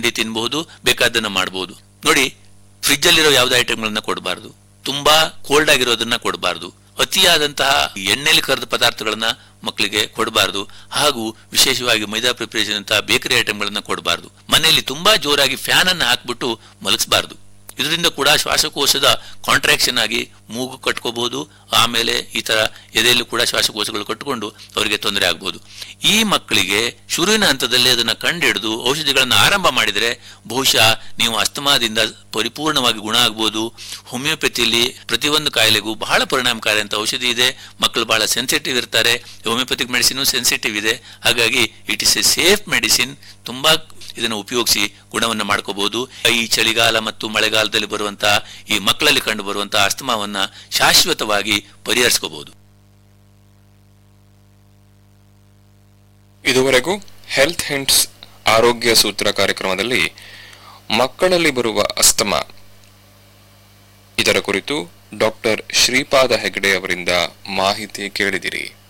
ತಿಂಡಿ ತಿನ್ಬಹುದು ಬೇಕಾದನ್ನ ಮಾಡಬಹುದು ನೋಡಿ ಫ್ರಿಜ್ ಅಲ್ಲಿರೋ ಯಾವುದೇ ಐಟಮ್ಗಳನ್ನ ಕೊಡಬಾರ್ದು ತುಂಬಾ ಕೋಲ್ಡ್ ಆಗಿರೋದನ್ನ ಕೊಡಬಾರ್ದು ಅತಿಯಾದಂತಹ ಎಣ್ಣೆಲಿ ಕರೆದ ಪದಾರ್ಥಗಳನ್ನ ಮಕ್ಕಳಿಗೆ ಕೊಡಬಾರ್ದು ಹಾಗೂ ವಿಶೇಷವಾಗಿ ಮೈದಾ ಪ್ರಿಪರೇಷನ್ ಅಂತ ಬೇಕರಿ ಐಟಮ್ಗಳನ್ನ ಕೊಡಬಾರ್ದು ಮನೆಯಲ್ಲಿ ತುಂಬಾ ಜೋರಾಗಿ ಫ್ಯಾನ್ ಅನ್ನ ಹಾಕ್ಬಿಟ್ಟು ಮಲಗಿಸಬಾರ್ದು ಇದರಿಂದ ಕೂಡ ಶ್ವಾಸಕೋಶದ ಕಾಂಟ್ರಾಕ್ಷನ್ ಆಗಿ ಮೂಗು ಕಟ್ಕೋಬಹುದು ಆಮೇಲೆ ಈ ತರ ಎದೆಯಲ್ಲೂ ಕೂಡ ಶ್ವಾಸಕೋಶಗಳು ಕಟ್ಟಿಕೊಂಡು ಅವರಿಗೆ ತೊಂದರೆ ಆಗಬಹುದು ಈ ಮಕ್ಕಳಿಗೆ ಶುರುವಿನ ಹಂತದಲ್ಲಿ ಅದನ್ನ ಕಂಡಿಡಿದು ಔಷಧಿಗಳನ್ನ ಆರಂಭ ಮಾಡಿದರೆ ಬಹುಶಃ ನೀವು ಅಸ್ತಮಾದಿಂದ ಪರಿಪೂರ್ಣವಾಗಿ ಗುಣ ಆಗ್ಬೋದು ಹೋಮಿಯೋಪತಿಯಲ್ಲಿ ಪ್ರತಿಯೊಂದು ಕಾಯಿಲೆಗೂ ಬಹಳ ಪರಿಣಾಮಕಾರಿ ಅಂತ ಔಷಧಿ ಇದೆ ಮಕ್ಕಳು ಬಹಳ ಸೆನ್ಸಿಟಿವ್ ಇರ್ತಾರೆ ಹೋಮಿಯೋಪತಿಕ್ ಮೆಡಿಸಿನ್ ಸೆನ್ಸಿಟಿವ್ ಇದೆ ಹಾಗಾಗಿ it is a safe medicine ತುಂಬಾ ಇದನ್ನು ಉಪಯೋಗಿಸಿ ಗುಣವನ್ನ ಮಾಡ್ಕೋಬಹುದು ಈ ಚಳಿಗಾಲ ಮತ್ತು ಮಳೆಗಾಲದಲ್ಲಿ ಬರುವಂತಹ ಈ ಮಕ್ಕಳಲ್ಲಿ ಕಂಡು ಬರುವಂತಹ ಅಸ್ತಮಾವನ್ನ ಶಾಶ್ವತವಾಗಿ ಪರಿಹರಿಸ್ಕೋಬಹುದು ಇದುವರೆಗೂ ಹೆಲ್ತ್ ಹಿಂಟ್ಸ್ ಆರೋಗ್ಯ ಸೂತ್ರ ಕಾರ್ಯಕ್ರಮದಲ್ಲಿ ಮಕ್ಕಳಲ್ಲಿ ಬರುವ ಅಸ್ತಮ ಇದರ ಕುರಿತು ಡಾಕ್ಟರ್ ಶ್ರೀಪಾದ ಹೆಗಡೆ ಅವರಿಂದ ಮಾಹಿತಿ ಕೇಳಿದಿರಿ